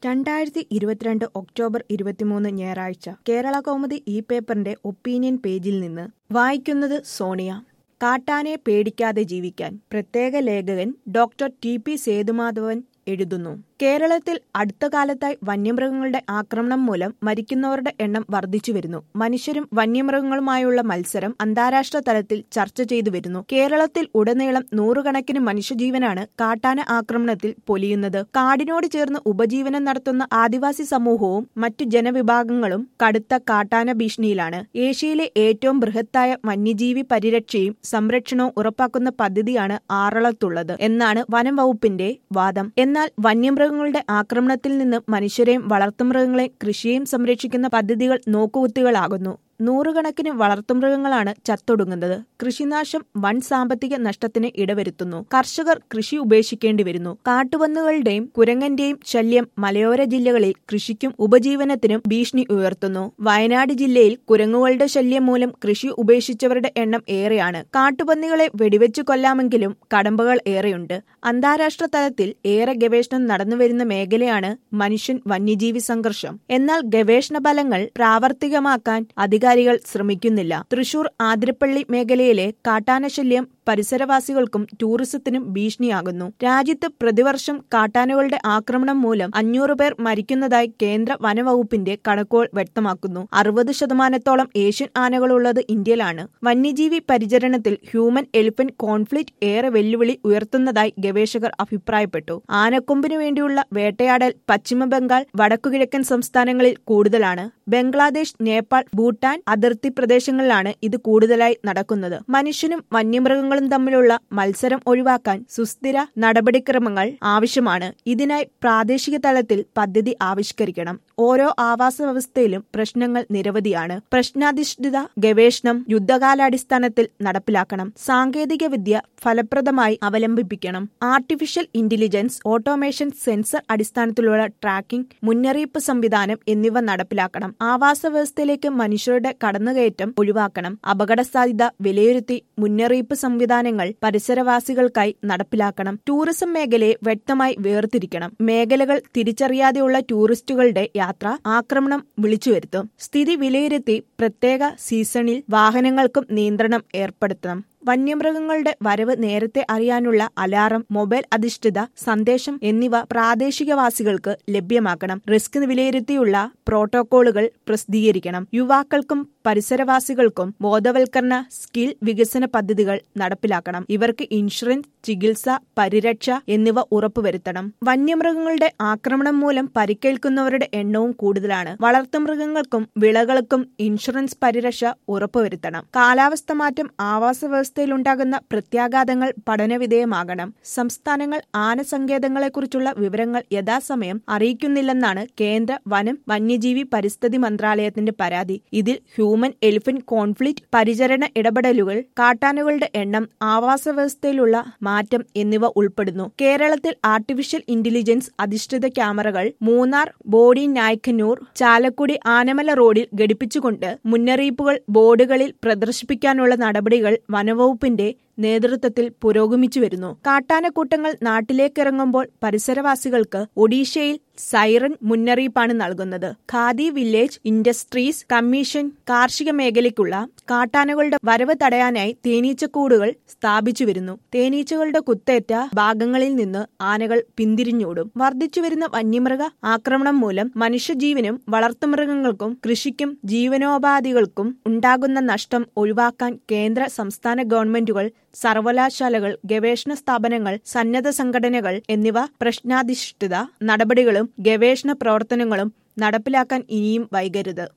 രണ്ടായിരത്തി ഇരുപത്തിരണ്ട് ഒക്ടോബർ ഇരുപത്തിമൂന്ന് ഞായറാഴ്ച കേരള കൗമുദി ഈ പേപ്പറിന്റെ ഒപ്പീനിയൻ പേജിൽ നിന്ന് വായിക്കുന്നത് സോണിയ കാട്ടാനെ പേടിക്കാതെ ജീവിക്കാൻ പ്രത്യേക ലേഖകൻ ഡോക്ടർ ടി പി സേതുമാധവൻ എഴുതുന്നു കേരളത്തിൽ അടുത്ത കാലത്തായി വന്യമൃഗങ്ങളുടെ ആക്രമണം മൂലം മരിക്കുന്നവരുടെ എണ്ണം വർദ്ധിച്ചു വരുന്നു മനുഷ്യരും വന്യമൃഗങ്ങളുമായുള്ള മത്സരം അന്താരാഷ്ട്ര തലത്തിൽ ചർച്ച ചെയ്തു വരുന്നു കേരളത്തിൽ ഉടനീളം നൂറുകണക്കിന് മനുഷ്യജീവനാണ് കാട്ടാന ആക്രമണത്തിൽ പൊലിയുന്നത് കാടിനോട് ചേർന്ന് ഉപജീവനം നടത്തുന്ന ആദിവാസി സമൂഹവും മറ്റു ജനവിഭാഗങ്ങളും കടുത്ത കാട്ടാന ഭീഷണിയിലാണ് ഏഷ്യയിലെ ഏറ്റവും ബൃഹത്തായ വന്യജീവി പരിരക്ഷയും സംരക്ഷണവും ഉറപ്പാക്കുന്ന പദ്ധതിയാണ് ആറളത്തുള്ളത് എന്നാണ് വനം വകുപ്പിന്റെ വാദം എന്നാൽ വന്യമൃഗങ്ങളുടെ ആക്രമണത്തിൽ നിന്ന് മനുഷ്യരെയും വളർത്തുമൃഗങ്ങളെയും കൃഷിയെയും സംരക്ഷിക്കുന്ന പദ്ധതികൾ നോക്കുകുത്തികളാകുന്നു നൂറുകണക്കിന് വളർത്തുമൃഗങ്ങളാണ് ചത്തൊടുങ്ങുന്നത് കൃഷിനാശം വൻ സാമ്പത്തിക നഷ്ടത്തിന് ഇടവരുത്തുന്നു കർഷകർ കൃഷി ഉപേക്ഷിക്കേണ്ടി വരുന്നു കാട്ടുപന്നുകളുടെയും കുരങ്ങന്റെയും ശല്യം മലയോര ജില്ലകളിൽ കൃഷിക്കും ഉപജീവനത്തിനും ഭീഷണി ഉയർത്തുന്നു വയനാട് ജില്ലയിൽ കുരങ്ങുകളുടെ ശല്യം മൂലം കൃഷി ഉപേക്ഷിച്ചവരുടെ എണ്ണം ഏറെയാണ് കാട്ടുപന്നികളെ വെടിവെച്ചു കൊല്ലാമെങ്കിലും കടമ്പകൾ ഏറെയുണ്ട് അന്താരാഷ്ട്ര തലത്തിൽ ഏറെ ഗവേഷണം നടന്നുവരുന്ന മേഖലയാണ് മനുഷ്യൻ വന്യജീവി സംഘർഷം എന്നാൽ ഗവേഷണ ഫലങ്ങൾ പ്രാവർത്തികമാക്കാൻ അധികാരികൾ ശ്രമിക്കുന്നില്ല തൃശൂർ ആതിരപ്പള്ളി മേഖലയിലെ കാട്ടാനശല്യം പരിസരവാസികൾക്കും ടൂറിസത്തിനും ഭീഷണിയാകുന്നു രാജ്യത്ത് പ്രതിവർഷം കാട്ടാനകളുടെ ആക്രമണം മൂലം അഞ്ഞൂറ് പേർ മരിക്കുന്നതായി കേന്ദ്ര വനവകുപ്പിന്റെ കണക്കുകൾ വ്യക്തമാക്കുന്നു അറുപത് ശതമാനത്തോളം ഏഷ്യൻ ആനകളുള്ളത് ഇന്ത്യയിലാണ് വന്യജീവി പരിചരണത്തിൽ ഹ്യൂമൻ എലിഫന്റ് കോൺഫ്ലിക്റ്റ് ഏറെ വെല്ലുവിളി ഉയർത്തുന്നതായി ഗവേഷകർ അഭിപ്രായപ്പെട്ടു ആനക്കൊമ്പിനു വേണ്ടിയുള്ള വേട്ടയാടൽ പശ്ചിമബംഗാൾ വടക്കുകിഴക്കൻ സംസ്ഥാനങ്ങളിൽ കൂടുതലാണ് ബംഗ്ലാദേശ് നേപ്പാൾ ഭൂട്ടാൻ അതിർത്തി പ്രദേശങ്ങളിലാണ് ഇത് കൂടുതലായി നടക്കുന്നത് മനുഷ്യനും വന്യമൃഗങ്ങളും തമ്മിലുള്ള മത്സരം ഒഴിവാക്കാൻ സുസ്ഥിര നടപടിക്രമങ്ങൾ ആവശ്യമാണ് ഇതിനായി പ്രാദേശിക തലത്തിൽ പദ്ധതി ആവിഷ്കരിക്കണം ഓരോ ആവാസ വ്യവസ്ഥയിലും പ്രശ്നങ്ങൾ നിരവധിയാണ് പ്രശ്നാധിഷ്ഠിത ഗവേഷണം യുദ്ധകാലാടിസ്ഥാനത്തിൽ നടപ്പിലാക്കണം സാങ്കേതിക വിദ്യ ഫലപ്രദമായി അവലംബിപ്പിക്കണം ആർട്ടിഫിഷ്യൽ ഇന്റലിജൻസ് ഓട്ടോമേഷൻ സെൻസർ അടിസ്ഥാനത്തിലുള്ള ട്രാക്കിംഗ് മുന്നറിയിപ്പ് സംവിധാനം എന്നിവ നടപ്പിലാക്കണം ആവാസ വ്യവസ്ഥയിലേക്ക് മനുഷ്യരുടെ കടന്നുകയറ്റം ഒഴിവാക്കണം അപകട സാധ്യത വിലയിരുത്തി മുന്നറിയിപ്പ് സംവിധാനങ്ങൾ പരിസരവാസികൾക്കായി നടപ്പിലാക്കണം ടൂറിസം മേഖലയെ വ്യക്തമായി വേർതിരിക്കണം മേഖലകൾ തിരിച്ചറിയാതെയുള്ള ടൂറിസ്റ്റുകളുടെ യാത്ര ആക്രമണം വിളിച്ചു വരുത്തും സ്ഥിതി വിലയിരുത്തി പ്രത്യേക സീസണിൽ വാഹനങ്ങൾക്കും നിയന്ത്രണം ഏർപ്പെടുത്തണം വന്യമൃഗങ്ങളുടെ വരവ് നേരത്തെ അറിയാനുള്ള അലാറം മൊബൈൽ അധിഷ്ഠിത സന്ദേശം എന്നിവ പ്രാദേശികവാസികൾക്ക് ലഭ്യമാക്കണം റിസ്ക് വിലയിരുത്തിയുള്ള പ്രോട്ടോകോളുകൾ പ്രസിദ്ധീകരിക്കണം യുവാക്കൾക്കും പരിസരവാസികൾക്കും ബോധവൽക്കരണ സ്കിൽ വികസന പദ്ധതികൾ നടപ്പിലാക്കണം ഇവർക്ക് ഇൻഷുറൻസ് ചികിത്സ പരിരക്ഷ എന്നിവ ഉറപ്പുവരുത്തണം വന്യമൃഗങ്ങളുടെ ആക്രമണം മൂലം പരിക്കേൽക്കുന്നവരുടെ എണ്ണവും കൂടുതലാണ് വളർത്തുമൃഗങ്ങൾക്കും വിളകൾക്കും ഇൻഷുറൻസ് പരിരക്ഷ ഉറപ്പുവരുത്തണം കാലാവസ്ഥ മാറ്റം ആവാസ വ്യവസ്ഥയിലുണ്ടാകുന്ന പ്രത്യാഘാതങ്ങൾ പഠനവിധേയമാകണം സംസ്ഥാനങ്ങൾ ആനസങ്കേതങ്ങളെക്കുറിച്ചുള്ള വിവരങ്ങൾ യഥാസമയം അറിയിക്കുന്നില്ലെന്നാണ് കേന്ദ്ര വനം വന്യജീവി പരിസ്ഥിതി മന്ത്രാലയത്തിന്റെ പരാതി ഇതിൽ ഹ്യൂമൻ എലിഫന്റ് കോൺഫ്ലിക്റ്റ് പരിചരണ ഇടപെടലുകൾ കാട്ടാനകളുടെ എണ്ണം ആവാസ വ്യവസ്ഥയിലുള്ള മാറ്റം എന്നിവ ഉൾപ്പെടുന്നു കേരളത്തിൽ ആർട്ടിഫിഷ്യൽ ഇന്റലിജൻസ് അധിഷ്ഠിത ക്യാമറകൾ മൂന്നാർ ബോഡി നായ്ക്കന്നൂർ ചാലക്കുടി ആനമല റോഡിൽ ഘടിപ്പിച്ചുകൊണ്ട് മുന്നറിയിപ്പുകൾ ബോർഡുകളിൽ പ്രദർശിപ്പിക്കാനുള്ള നടപടികൾ വനവകുപ്പിന്റെ നേതൃത്വത്തിൽ പുരോഗമിച്ചു വരുന്നു കാട്ടാനക്കൂട്ടങ്ങൾ നാട്ടിലേക്കിറങ്ങുമ്പോൾ പരിസരവാസികൾക്ക് ഒഡീഷയിൽ സൈറൻ മുന്നറിയിപ്പാണ് നൽകുന്നത് ഖാദി വില്ലേജ് ഇൻഡസ്ട്രീസ് കമ്മീഷൻ കാർഷിക മേഖലയ്ക്കുള്ള കാട്ടാനകളുടെ വരവ് തടയാനായി തേനീച്ചക്കൂടുകൾ സ്ഥാപിച്ചു വരുന്നു തേനീച്ചകളുടെ കുത്തേറ്റ ഭാഗങ്ങളിൽ നിന്ന് ആനകൾ പിന്തിരിഞ്ഞോടും വർദ്ധിച്ചുവരുന്ന വന്യമൃഗ ആക്രമണം മൂലം മനുഷ്യജീവനും വളർത്തുമൃഗങ്ങൾക്കും കൃഷിക്കും ജീവനോപാധികൾക്കും ഉണ്ടാകുന്ന നഷ്ടം ഒഴിവാക്കാൻ കേന്ദ്ര സംസ്ഥാന ഗവൺമെന്റുകൾ സർവകലാശാലകൾ ഗവേഷണ സ്ഥാപനങ്ങൾ സന്നദ്ധ സംഘടനകൾ എന്നിവ പ്രശ്നാധിഷ്ഠിത നടപടികളും ഗവേഷണ പ്രവർത്തനങ്ങളും നടപ്പിലാക്കാൻ ഇനിയും വൈകരുത്